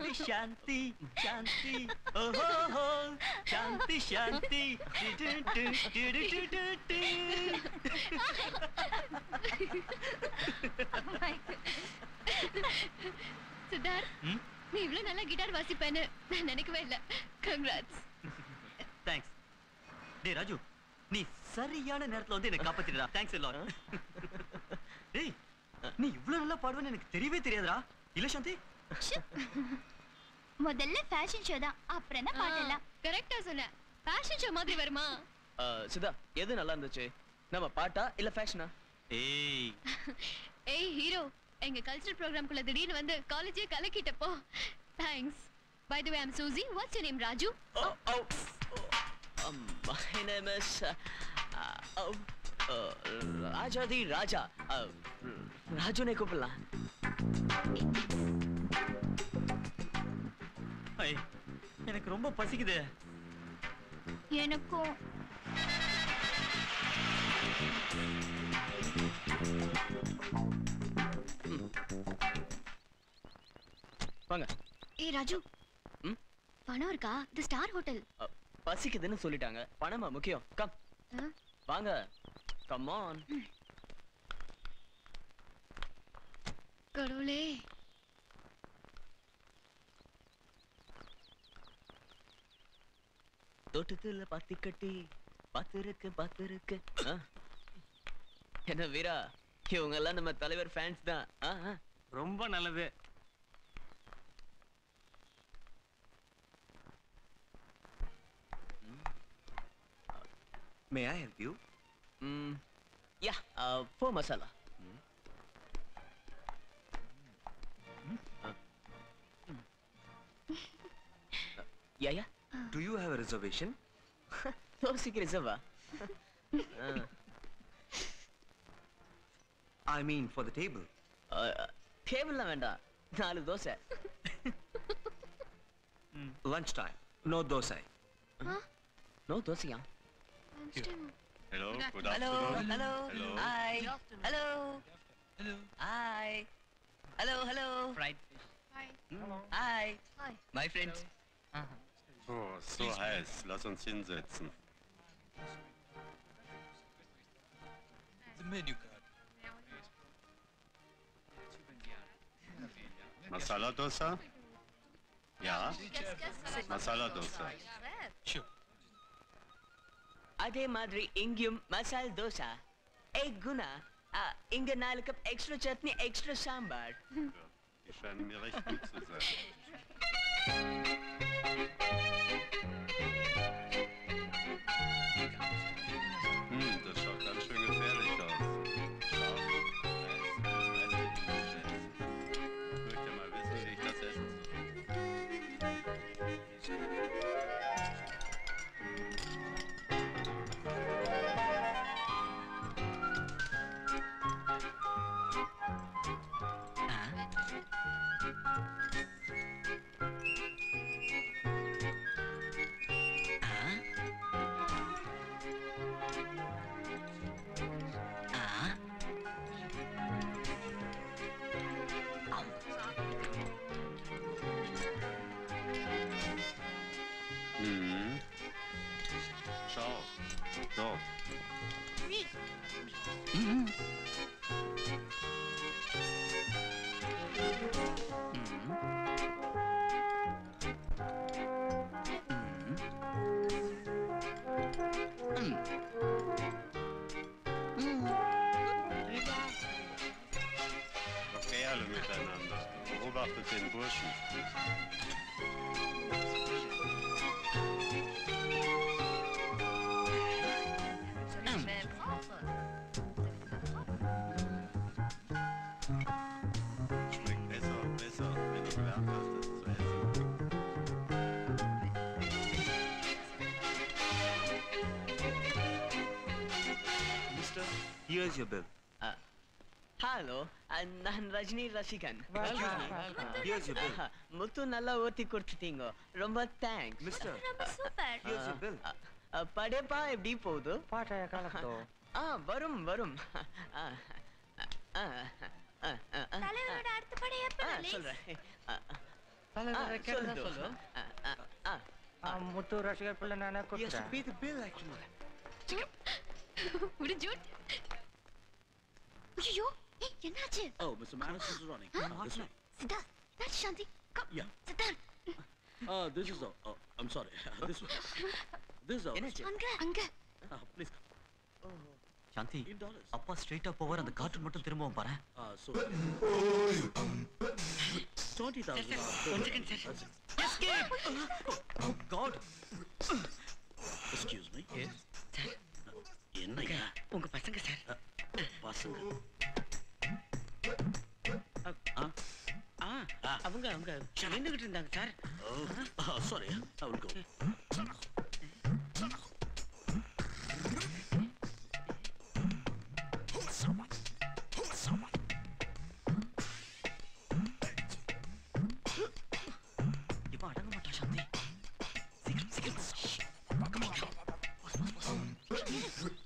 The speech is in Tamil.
சாந்தி சாந்தி சாந்தி ஓஹோ சாந்தி சாந்தி டு, டு, டு, டு, டு, டு, டு. சித்தார்த் ம்? நீ இவ்வளவு நல்லா கிட்டார் வாசிப்பேன்னு நான் நினைக்கவே இல்ல கங்க்ராட்ஸ் தேங்க்ஸ் டேய் ராஜு நீ சரியான நேரத்துல வந்து என்ன காப்பாத்திடுடா தேங்க்ஸ் எல்லாரும் டேய் நீ இவ்வளவு நல்லா பாடுவேன்னு எனக்கு தெரியவே தெரியாதுடா இல்ல சாந்தி முதல்ல ஃபேஷன் ஷோ தான் அப்புறம் தான் பாட்டெல்லாம் கரெக்டா சொன்ன ஃபேஷன் ஷோ மாதிரி வருமா சிதா எது நல்லா இருந்துச்சு நம்ம பாட்டா இல்ல ஃபேஷனா ஏய் ஏய் ஹீரோ எங்க கல்ச்சரல் ப்ரோக்ராம்குள்ள திடீர்னு வந்து காலேஜே கலக்கிட்டப்போ thanks by the way I am Susie what's your name Raju Oh, oh, um, my name is uh, uh, oh, uh, ராஜாதி ராஜா uh, ராஜுனை கூப்பிடலாம் ஐய், எனக்கு ரொம்ப பசிக்குது எனக்கும் வாங்க ஏய் ராஜு ம்? பணம் இருக்கா இது ஸ்டார் ஹோட்டல் Uh, பசிக்குதுன்னு சொல்லிட்டாங்க பணமா முக்கியம் கம் வாங்க கம் ஆன் கடவுளே தோட்டத்துல பாத்தி கட்டி பாத்துருக்கு பாத்துருக்கு ஆ. என்ன வீரா இவங்க எல்லாம் நம்ம தலைவர் ஃபேன்ஸ் தான் ஆ, ஆ. ரொம்ப நல்லது May I help you? ம் யா ஃபோ மசாலா யா யா Do you have a reservation? தோசைக்கு ரிசர்வா I mean for the table. டேபிள்லாம் வேண்டாம் நாலு dosa Lunchtime. No dosai. No தோசையா Hello, good Hello, afternoon. hello, Hello. hi, hello, Hello. hi, hello, hello, Fried fish. hi, Hi. my friends. Oh, so heiß. Lass uns hinsetzen. The menu card. Masala dosa? Ja, Masala dosa. Sure. அதே மாதிரி இங்கேயும் மசால் தோசை ஏய் குணா ஆ, இங்க நாலு cup extra chutney extra sambar Die scheinen mir recht gut zu sein. Hm, das schaut ganz schön gefährlich aus. Scharf, heiß, weiß ich nicht. Ich möchte mal wissen, wie ich das essen soll. Mhm. Schau. So. Okay, alle miteinander. Beobachtet den Burschen. Schmeckt besser und besser, wenn du gelernt hast, das zu essen. Mister, here's your bill. ஹலோ நான் ரஜினி ரசிகன் Here's your bill. ஆஹா, முத்து நல்லா ஊத்தி கொடுத்துட்டீங்க ரொம்ப தேங்க்ஸ் Mister, ரொம்ப super here's your bill. Padayappa எப்படி போகுது ஆ வரும் வரும் ஆ, ஆ, ஆ, ஆ, ஆ, தலைவரோட அடுத்த படம் எப்ப ஆ, release? சொல்றேன் ஆ, ஆ. சொல்லு சொல்லு முத்து ரசிகர் பிள்ளை நானே He has to கூப்பிட்டேன் pay the bill actually. விடு ஜூட் ஐயோ ஏய் என்னாச்சு Oh, Mr. Madison is running. This way. Siddharth என்னாச்சு Shanthi come Yeah. Siddharth Uh, this is. Uh, uh, I'm sorry. this way. This is. என்னாச்சு அங்க அங்க Uh, please. Shanti In dollars. அப்பா ஸ்ட்ரைட்டா போவார் அந்த கார்ட்டூன் மட்டும் திரும்பவும் பாரு Uh, so. Twenty thousand. God Excuse me. Yes. என்னையா உங்க பசங்க சார் பசங்க ஆ அவங்க அவங்க நின்றுகிட்டு இருந்தாங்க sir Oh, sorry. I will go. இவன் அடங்க மாட்டான் சாந்தி சீக்கிரம் சீக்கிரம் Come on. Boss, boss, boss.